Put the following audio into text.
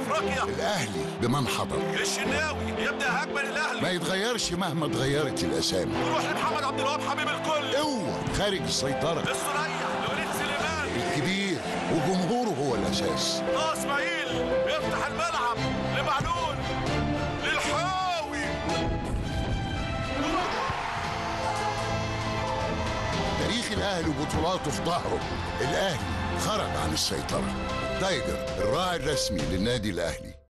افريقيا الاهلي بمن حضر الشناوي يبدا هجمه للاهلي ما يتغيرش مهما اتغيرت الاسامي نروح لمحمد عبد الوهاب حبيب الكل قوه خارج السيطره السريع لوليد سليمان الكبير وجمهوره هو الاساس طه اسماعيل يفتح الملعب لمعلول للحاوي تاريخ الاهلي وبطولاته في ظهره الاهلي خرج عن السيطره تايجر الراعي الرسمي للنادي الاهلي